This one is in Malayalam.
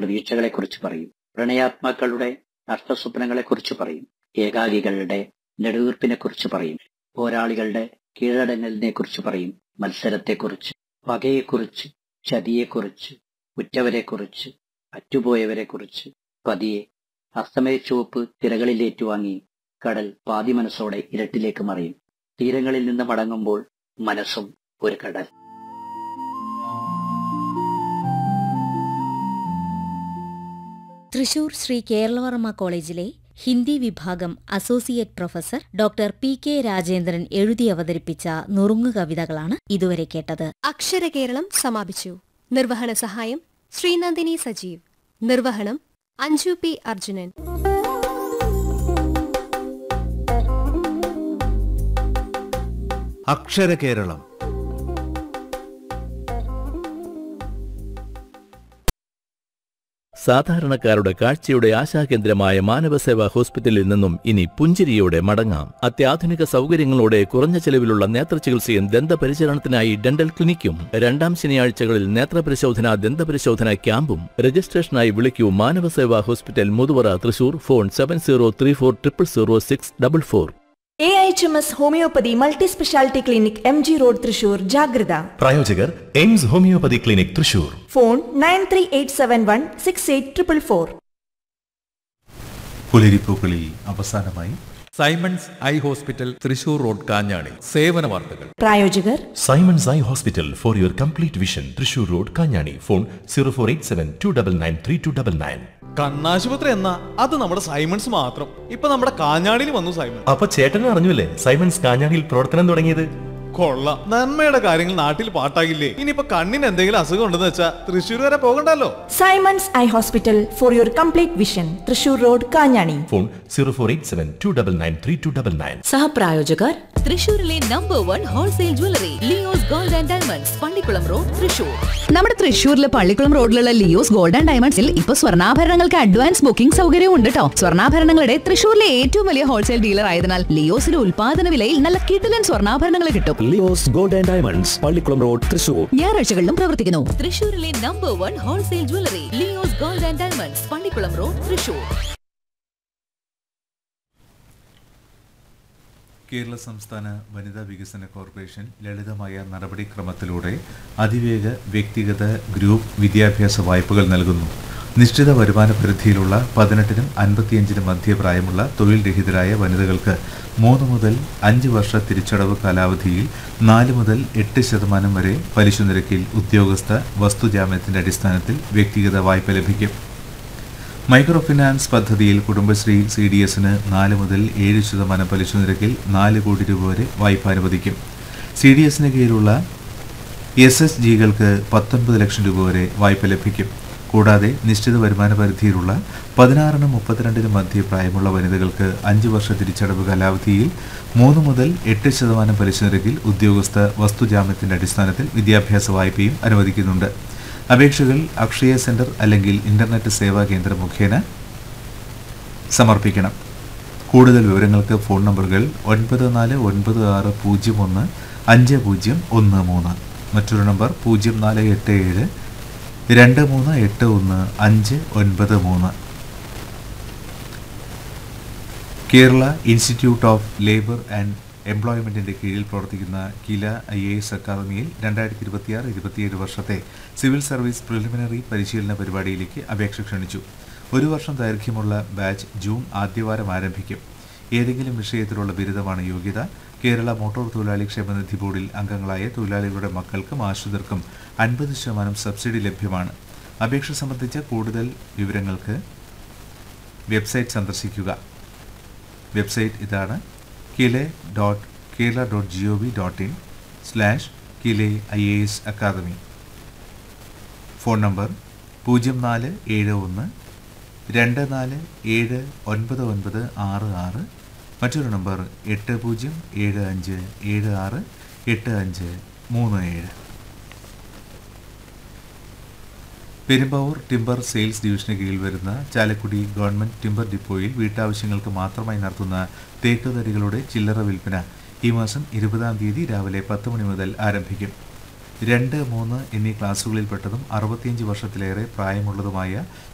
പ്രതീക്ഷകളെക്കുറിച്ച് പറയും പ്രണയാത്മാക്കളുടെ നഷ്ടസ്വപ്നങ്ങളെക്കുറിച്ച് പറയും ഏകാഗികളുടെ നെടുവീർപ്പിനെക്കുറിച്ച് പറയും പോരാളികളുടെ കീഴടങ്ങലിനെക്കുറിച്ച് പറയും മത്സരത്തെക്കുറിച്ച് പകയെക്കുറിച്ച് ചതിയെക്കുറിച്ച് ഉറ്റവരെക്കുറിച്ച് അറ്റുപോയവരെക്കുറിച്ച് പതിയെ അസ്തമയച്ചുവപ്പ് തിരകളിലേറ്റുവാങ്ങി കടൽ പാതി മനസ്സോടെ ഇരട്ടിലേക്ക് മറിയും തീരങ്ങളിൽ നിന്ന് മടങ്ങുമ്പോൾ മനസ്സും ഒരു കടൽ തൃശൂർ ശ്രീ കേരളവർമ്മ കോളേജിലെ ഹിന്ദി വിഭാഗം associate professor doctor P K Rajendran എഴുതി അവതരിപ്പിച്ച നുറുങ്ങു കവിതകളാണ് ഇതുവരെ കേട്ടത് അക്ഷരകേരളം സമാപിച്ചു നിർവഹണ സഹായം ശ്രീനന്ദിനി സജീവ് നിർവഹണം അഞ്ജു പി അർജുനൻ അക്ഷരകേരളം സാധാരണക്കാരുടെ കാഴ്ചയുടെ ആശാകേന്ദ്രമായ മാനവസേവാ ഹോസ്പിറ്റലിൽ നിന്നും ഇനി പുഞ്ചിരിയോടെ മടങ്ങാം അത്യാധുനിക സൗകര്യങ്ങളോടെ കുറഞ്ഞ ചെലവിലുള്ള നേത്രചികിത്സയും ദന്തപരിചരണത്തിനായി ഡെന്റൽ ക്ലിനിക്കും രണ്ടാം ശനിയാഴ്ചകളിൽ നേത്രപരിശോധന ദന്തപരിശോധന ക്യാമ്പും രജിസ്ട്രേഷനായി വിളിക്കൂ Manavaseva hospital Muthuvara Thrissur phone seven zero three four triple zero six double four A H M S homoeopathy multi speciality clinic M G road Thrissur ജാഗ്രത പ്രായോജകർ AIMS homoeopathy clinic Thrissur phone nine three eight seven one six eight triple four പുലരിപ്പൂക്കളിൽ അവസാനമായി Simon's eye hospital Thrissur road Kanjani സേവന വാർത്തകൾ പ്രായോജകർ Simon's eye hospital for your complete vision Thrissur road Kanjani phone zero four eight seven two double nine three two double nine കണ്ണാശുപത്രി എന്നാ അത് നമ്മുടെ സൈമൺസ് മാത്രം ഇപ്പൊ നമ്മുടെ കാഞ്ഞാടിയിൽ വന്നു സൈമൺ അപ്പൊ ചേട്ടനും അറിഞ്ഞില്ലേ സൈമൺസ് കാഞ്ഞാണിയിൽ പ്രവർത്തനം തുടങ്ങിയത് കൊള്ളാം നന്മയുടെ കാര്യങ്ങൾ നാട്ടിൽ പാട്ടാകില്ലേ ഇനിയിപ്പൊ കണ്ണിന് എന്തെങ്കിലും അസുഖം ഉണ്ടെന്ന് വെച്ചാ തൃശ്ശൂർ വരെ പോകണ്ടല്ലോ Simon's eye hospital for your complete vision Thrissur road Kanjani phone zero four eight seven two double nine three two double nine സഹപ്രായോജകർ തൃശൂരിലെ number one wholesale jewellery Leo's gold and diamonds Pallikulam road Thrissur നമ്മുടെ തൃശൂരിലെ പള്ളിക്കുളം റോഡിലുള്ള ലിയോസ് ഗോൾഡ് ആൻഡ് ഡയമണ്ട്സിൽ ഇപ്പൊ സ്വർണ്ണാഭരണങ്ങൾക്ക് അഡ്വാൻസ് ബുക്കിംഗ് സൗകര്യവും ഉണ്ട് കേട്ടോ സ്വർണ്ണാഭരണങ്ങളുടെ തൃശൂരിലെ ഏറ്റവും വലിയ ഹോൾസെയിൽ ഡീലർ ആയതിനാൽ ലിയോസിലെ ഉൽപാദന വിലയിൽ നല്ല കിടിലൻ സ്വർണ്ണാഭരണങ്ങൾ കിട്ടും Leo's gold and diamonds Pallikulam road Thrissur ഞായറാഴ്ചകളിലും പ്രവർത്തിക്കുന്നു തൃശൂരിലെ number one wholesale jewellery Leo's gold and diamonds Pallikulam road Thrissur Kerala സംസ്ഥാന വനിതാ വികസന കോർപ്പറേഷൻ ലളിതമായ നടപടിക്രമത്തിലൂടെ അതിവേഗ വ്യക്തിഗത ഗ്രൂപ്പ് വിദ്യാഭ്യാസ വായ്പകൾ നൽകുന്നു നിശ്ചിത വരുമാന പരിധിയിലുള്ള പതിനെട്ടിനും അൻപത്തിയഞ്ചിനും മധ്യപ്രായമുള്ള തൊഴിൽ രഹിതരായ വനിതകൾക്ക് മൂന്ന് മുതൽ അഞ്ച് വർഷ തിരിച്ചടവ് കാലാവധിയിൽ നാല് മുതൽ എട്ട് ശതമാനം വരെ പലിശ നിരക്കിൽ ഉദ്യോഗസ്ഥ വസ്തുജാമ്യത്തിന്റെ അടിസ്ഥാനത്തിൽ വ്യക്തിഗത വായ്പ ലഭിക്കും മൈക്രോ ഫിനാൻസ് പദ്ധതിയിൽ കുടുംബശ്രീ സി ഡി എസിന് നാല് മുതൽ ഏഴ് ശതമാനം പലിശ നിരക്കിൽ നാല് കോടി രൂപ വരെ വായ്പ അനുവദിക്കും സി ഡി എസിന് കീഴിലുള്ള എസ് എസ് ജികൾക്ക് പത്തൊൻപത് ലക്ഷം രൂപ വരെ വായ്പ ലഭിക്കും കൂടാതെ നിശ്ചിത വരുമാന പരിധിയിലുള്ള പതിനാറിനും മുപ്പത്തിരണ്ടിനും മധ്യ പ്രായമുള്ള വനിതകൾക്ക് അഞ്ച് വർഷ തിരിച്ചടവ് കാലാവധിയിൽ മൂന്ന് മുതൽ എട്ട് ശതമാനം പലിശ നിരക്കിൽ ഉദ്യോഗസ്ഥ വസ്തുജാമ്യത്തിന്റെ അടിസ്ഥാനത്തിൽ വിദ്യാഭ്യാസ വായ്പയും അനുവദിക്കുന്നുണ്ട് അപേക്ഷകൾ അക്ഷയ സെന്റർ അല്ലെങ്കിൽ ഇന്റർനെറ്റ് സേവാ കേന്ദ്രം മുഖേന സമർപ്പിക്കണം കൂടുതൽ വിവരങ്ങൾക്ക് ഫോൺ നമ്പറുകൾ ഒൻപത് നാല് ഒൻപത് ആറ് പൂജ്യം ഒന്ന് അഞ്ച് പൂജ്യം ഒന്ന് മൂന്ന് മറ്റൊരു നമ്പർ പൂജ്യം നാല് എട്ട് ഏഴ് രണ്ട് മൂന്ന് എട്ട് ഒന്ന് അഞ്ച് ഒൻപത് മൂന്ന് Kerala institute of labour and എംപ്ലോയ്മെന്റിന്റെ കീഴിൽ പ്രവർത്തിക്കുന്ന കില ഐ എ എസ് അക്കാദമിയിൽ രണ്ടായിരത്തി ഇരുപത്തിയാറ് ഇരുപത്തിയേഴ് വർഷത്തെ സിവിൽ സർവീസ് പ്രിലിമിനറി പരിശീലന പരിപാടിയിലേക്ക് അപേക്ഷ ക്ഷണിച്ചു ഒരു വർഷം ദൈർഘ്യമുള്ള ബാച്ച് ജൂൺ ആദ്യവാരം ആരംഭിക്കും ഏതെങ്കിലും വിഷയത്തിലുള്ള ബിരുദമാണ് യോഗ്യത കേരള മോട്ടോർ തൊഴിലാളി ക്ഷേമനിധി ബോർഡിൽ അംഗങ്ങളായ തൊഴിലാളികളുടെ മക്കൾക്കും ആശ്രിതർക്കും അൻപത് ശതമാനം സബ്സിഡി ലഭ്യമാണ് അപേക്ഷ സംബന്ധിച്ച കൂടുതൽ വിവരങ്ങൾക്ക് വെബ്സൈറ്റ് സന്ദർശിക്കുക വെബ്സൈറ്റ് ഇതാണ് KILE dot Kerala dot G O V dot in slash KILE I A S academy phone number പൂജ്യം നാല് ഏഴ് ഒന്ന് രണ്ട് നാല് ഏഴ് ഒൻപത് ഒൻപത് ആറ് ആറ് മറ്റൊരു നമ്പർ എട്ട് പൂജ്യം ഏഴ് അഞ്ച് ഏഴ് ആറ് എട്ട് അഞ്ച് മൂന്ന് ഏഴ് പെരുമ്പാവൂർ ടിമ്പർ സെയിൽസ് ഡിവിഷന് കീഴിൽ വരുന്ന ചാലക്കുടി ഗവൺമെന്റ് ടിമ്പർ ഡിപ്പോയിൽ വീട്ടാവശ്യങ്ങൾക്ക് മാത്രമായി നടത്തുന്ന തേക്ക് തടികളുടെ ചില്ലറ വിൽപ്പന ഈ മാസം ഇരുപതാം തീയതി രാവിലെ പത്ത് മണി മുതൽ ആരംഭിക്കും രണ്ട് മൂന്ന് എന്നീ ക്ലാസുകളിൽപ്പെട്ടതും അറുപത്തിയഞ്ച് വർഷത്തിലേറെ പ്രായമുള്ളതുമായ